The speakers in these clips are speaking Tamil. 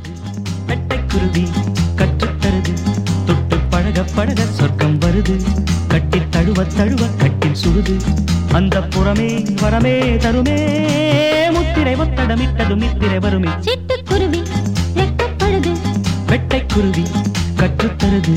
தருது வெட்டைக்குருவி கற்றுத்தருது தொட்டு பழக பழக சொர்க்கம் வருது கட்டி தழுவ தழுவ கட்டில் சுடுது அந்த புறமே வரமே தருமே முத்திரை ஒத்தடமிட்டது மித்திரை வருமே சிட்டுக்குருவி ரெக்கப்படுது வெட்டைக்குருவி கற்றுத்தருது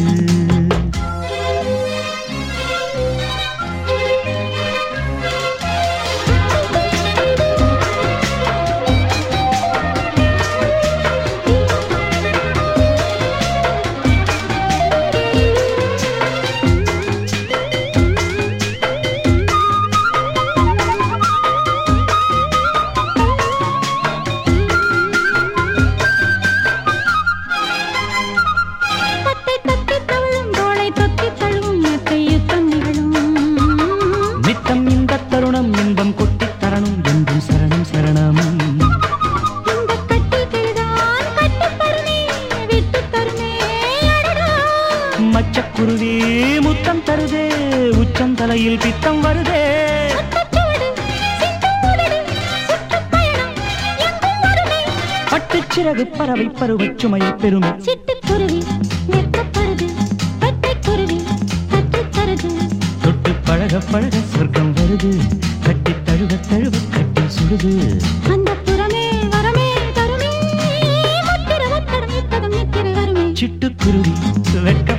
தத்தை தத்தி தவழும் தோளை தொத்தி தழுவும் மெத்தை யுத்தம் நிகழும் நித்தம் இந்த தருணம் இன்பம் கொட்டித் தரணும் என்றும் சரணம் சரணம் இந்த கட்டில் கிழிதான் கட்டித் தருமே, விட்டுத் தருமே, அடடா. மச்சக்குருவி முத்தம் தருதே உச்சம் தலையில் பித்தம் வருதே முத்தச்சுவடு, சிந்தும் உதடு, சுற்றுப்பயணம் எங்கும் வருமே. பட்டுச்சிறகு பறவை பருவச் சுமையை பெருமை சிட்டுக்குருவி வெட்கப்படுது, வெட்டைக்குருவி கற்றுத் தருது. தொட்டு பழக பழக சொர்க்கம் வருது கட்டி தழுவ தழுவ கட்டி சுடுது அந்த புறமே வரமே தருமே முத்திர ஒத்தடம் இத்தகம் நித்திரை வருமே சிட்டுக்குருவி வெட்க